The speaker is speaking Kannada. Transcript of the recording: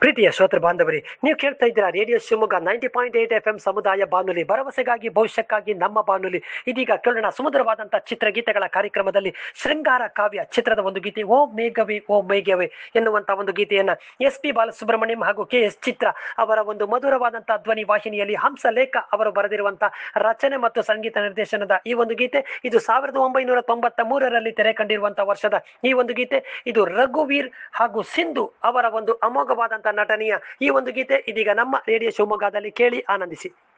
ಪ್ರೀತಿಯ ಶ್ರೋತೃ ಬಾಂಧವರೇ ನೀವು ಕೇಳ್ತಾ ಇದ್ದೀರಾ radio Shivamogga ninety point eight F M ಸಮುದಾಯ ಬಾನುಲಿ ಭರವಸೆಗಾಗಿ ಭವಿಷ್ಯಕ್ಕಾಗಿ ನಮ್ಮ ಬಾನುಲಿ ಇದೀಗ ಕೇಳೋಣ ಸುಮಧುರವಾದಂತಹ ಚಿತ್ರಗೀತೆಗಳ ಕಾರ್ಯಕ್ರಮದಲ್ಲಿ ಶೃಂಗಾರ ಕಾವ್ಯ ಚಿತ್ರದ ಒಂದು ಗೀತೆ ಓ ಮೇಘವೇ ಓ ಮೇಘವೇ ಎನ್ನುವಂತ ಒಂದು ಗೀತೆಯನ್ನ ಎಸ್ ಪಿ ಬಾಲಸುಬ್ರಹ್ಮಣ್ಯಂ ಹಾಗೂ ಕೆ ಎಸ್ ಚಿತ್ರ ಅವರ ಒಂದು ಮಧುರವಾದಂತಹ ಧ್ವನಿ ವಾಹಿನಿಯಲ್ಲಿ ಹಂಸಲೇಖ ಅವರು ಬರೆದಿರುವಂತಹ ರಚನೆ ಮತ್ತು ಸಂಗೀತ ನಿರ್ದೇಶನದ ಈ ಒಂದು ಗೀತೆ ಇದು ಸಾವಿರದ ಒಂಬೈನೂರ ತೊಂಬತ್ತ ಮೂರರಲ್ಲಿ ತೆರೆ ಕಂಡಿರುವಂತಹ ವರ್ಷದ ಈ ಒಂದು ಗೀತೆ ಇದು ರಘುವೀರ್ ಹಾಗೂ ಸಿಂಧು ಅವರ ಒಂದು ಅಮೋಘವಾದಂತಹ ನಟನೆಯ ಈ ಒಂದು ಗೀತೆ ಇದೀಗ ನಮ್ಮ ರೇಡಿಯೋ ಶಿವಮೊಗ್ಗದಲ್ಲಿ ಕೇಳಿ ಆನಂದಿಸಿ